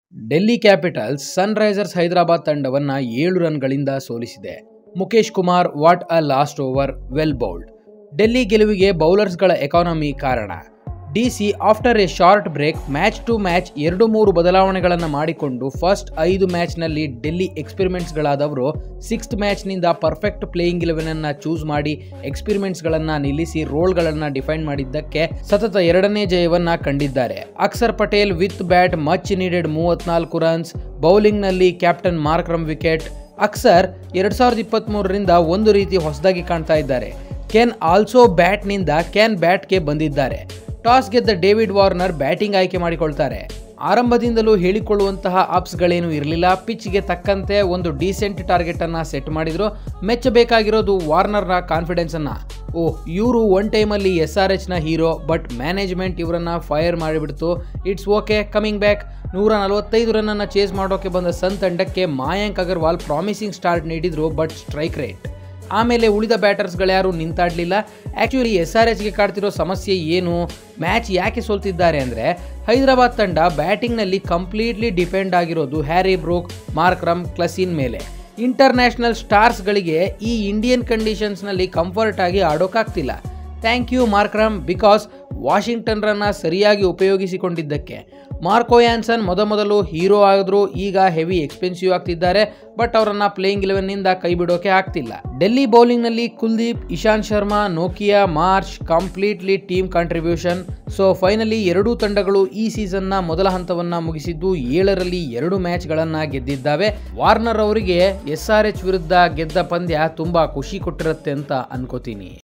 Delhi Capitals Sunrisers Hyderabad ತಂಡವನ್ನ ಏಳು ರನ್ಗಳಿಂದ ಸೋಲಿಸಿದೆ Mukesh Kumar what a last over well bowled Delhi ಗೆಲುವಿಗೆ ಬೌಲರ್ಸ್ಗಳ ಎಕಾನಮಿ ಕಾರಣ DC after a short break match to match ಎರಡು ಮೂರು ಬದಲಾವಣೆಗಳನ್ನು ಮಾಡಿಕೊಂಡು ಫಸ್ಟ್ ಐದು ಮ್ಯಾಚ್ನಲ್ಲಿ ಡೆಲ್ಲಿ ಎಕ್ಸ್ಪೆರಿಮೆಂಟ್ಸ್ಗಳಾದವರು ಸಿಕ್ಸ್ತ್ ಮ್ಯಾಚ್ನಿಂದ ಪರ್ಫೆಕ್ಟ್ ಪ್ಲೇಯಿಂಗ್ ಇಲೆವೆನನ್ನು ಚೂಸ್ ಮಾಡಿ ಎಕ್ಸ್ಪೆರಿಮೆಂಟ್ಸ್ಗಳನ್ನು ನಿಲ್ಲಿಸಿ ರೋಲ್ಗಳನ್ನು ಡಿಫೈನ್ ಮಾಡಿದ್ದಕ್ಕೆ ಸತತ ಎರಡನೇ ಜಯವನ್ನ ಕಂಡಿದ್ದಾರೆ Axar Patel with bat much needed ಮೂವತ್ನಾಲ್ಕು ರನ್ಸ್ ಬೌಲಿಂಗ್ನಲ್ಲಿ ಕ್ಯಾಪ್ಟನ್ ಮಾರ್ಕ್ರಮ್ ವಿಕೆಟ್ ಅಕ್ಸರ್ ಎರಡ್ ಸಾವಿರದ ಇಪ್ಪತ್ತ್ ಮೂರರಿಂದ ಒಂದು ರೀತಿ ಹೊಸದಾಗಿ ಕಾಣ್ತಾ ಇದ್ದಾರೆ ಕೆನ್ ಆಲ್ಸೋ ಬ್ಯಾಟ್ನಿಂದ ಕ್ಯಾನ್ ಬ್ಯಾಟ್ಗೆ ಬಂದಿದ್ದಾರೆ ಟಾಸ್ ಗೆದ್ದ ಡೇವಿಡ್ ವಾರ್ನರ್ ಬ್ಯಾಟಿಂಗ್ ಆಯ್ಕೆ ಮಾಡಿಕೊಳ್ತಾರೆ ಆರಂಭದಿಂದಲೂ ಹೇಳಿಕೊಳ್ಳುವಂತಹ ಅಪ್ಸ್ಗಳೇನು ಇರಲಿಲ್ಲ ಪಿಚ್ಗೆ ತಕ್ಕಂತೆ ಒಂದು ಡೀಸೆಂಟ್ ಟಾರ್ಗೆಟ್ ಅನ್ನ ಸೆಟ್ ಮಾಡಿದ್ರು ಮೆಚ್ಚಬೇಕಾಗಿರೋದು ವಾರ್ನರ್ನ ಕಾನ್ಫಿಡೆನ್ಸ್ ಅನ್ನ ಓ ಇವರು ಒನ್ ಟೈಮಲ್ಲಿ ಎಸ್ ಆರ್ ಎಚ್ನ ಹೀರೋ ಬಟ್ ಮ್ಯಾನೇಜ್ಮೆಂಟ್ ಇವರನ್ನ ಫೈರ್ ಮಾಡಿಬಿಡ್ತು ಇಟ್ಸ್ ಓಕೆ ಕಮಿಂಗ್ ಬ್ಯಾಕ್ ನೂರ ನಲವತ್ತೈದು ರನ್ನನ್ನು ಚೇಸ್ ಮಾಡೋಕೆ ಬಂದ ಸನ್ ತಂಡಕ್ಕೆ ಮಾಯಾಂಕ್ ಅಗರ್ವಾಲ್ ಪ್ರಾಮಿಸಿಂಗ್ ಸ್ಟಾರ್ಟ್ ನೀಡಿದ್ರು ಬಟ್ ಸ್ಟ್ರೈಕ್ ರೇಟ್ ಆಮೇಲೆ ಉಳಿದ ಬ್ಯಾಟರ್ಸ್ಗಳ್ಯಾರು ನಿಂತಾಡಲಿಲ್ಲ ಆ್ಯಕ್ಚುಲಿ ಎಸ್ ಆರ್ ಎಚ್ಗೆ ಕಾಡ್ತಿರೋ ಸಮಸ್ಯೆ ಏನು ಮ್ಯಾಚ್ ಯಾಕೆ ಸೋಲ್ತಿದ್ದಾರೆ ಅಂದರೆ ಹೈದರಾಬಾದ್ ತಂಡ ಬ್ಯಾಟಿಂಗ್ನಲ್ಲಿ ಕಂಪ್ಲೀಟ್ಲಿ ಡಿಪೆಂಡ್ ಆಗಿರೋದು ಹ್ಯಾರಿ ಬ್ರೂಕ್ ಮಾರ್ಕ್ರಮ್ ಕ್ಲಸಿನ್ ಮೇಲೆ ಇಂಟರ್ನ್ಯಾಷನಲ್ ಸ್ಟಾರ್ಸ್ಗಳಿಗೆ ಈ ಇಂಡಿಯನ್ ಕಂಡೀಷನ್ಸ್ನಲ್ಲಿ ಕಂಫರ್ಟ್ ಆಗಿ ಆಡೋಕ್ಕಾಗ್ತಿಲ್ಲ thank you Markram because Washington ರನ್ನ ಸರಿಯಾಗಿ ಉಪಯೋಗಿಸಿಕೊಂಡಿದ್ದಕ್ಕೆ ಮಾರ್ಕೋ ಯಾನ್ಸನ್ ಮೊದಮೊದಲು ಹೀರೋ ಆಗಿದ್ರು ಈಗ ಹೆವಿ ಎಕ್ಸ್ಪೆನ್ಸಿವ್ ಆಗ್ತಿದ್ದಾರೆ ಬಟ್ ಅವರನ್ನ ಪ್ಲೇಯಿಂಗ್ ಇಲೆವೆನ್ನಿಂದ ಕೈ ಬಿಡೋಕೆ ಆಗ್ತಿಲ್ಲ ಡೆಲ್ಲಿ ಬೌಲಿಂಗ್ನಲ್ಲಿ ಕುಲ್ದೀಪ್ ಇಶಾಂತ್ ಶರ್ಮಾ ನೋಕಿಯಾ Marsh completely team contribution so finally ಎರಡೂ ತಂಡಗಳು ಈ ಸೀಸನ್ನ ಮೊದಲ ಹಂತವನ್ನ ಮುಗಿಸಿದ್ದು ಏಳರಲ್ಲಿ ಎರಡು ಮ್ಯಾಚ್ಗಳನ್ನ ಗೆದ್ದಿದ್ದಾವೆ ವಾರ್ನರ್ ಅವರಿಗೆ ಎಸ್ ಆರ್ ಎಚ್ ವಿರುದ್ಧ ಗೆದ್ದ ಪಂದ್ಯ ತುಂಬಾ ಖುಷಿ ಕೊಟ್ಟಿರುತ್ತೆ ಅಂತ ಅನ್ಕೋತೀನಿ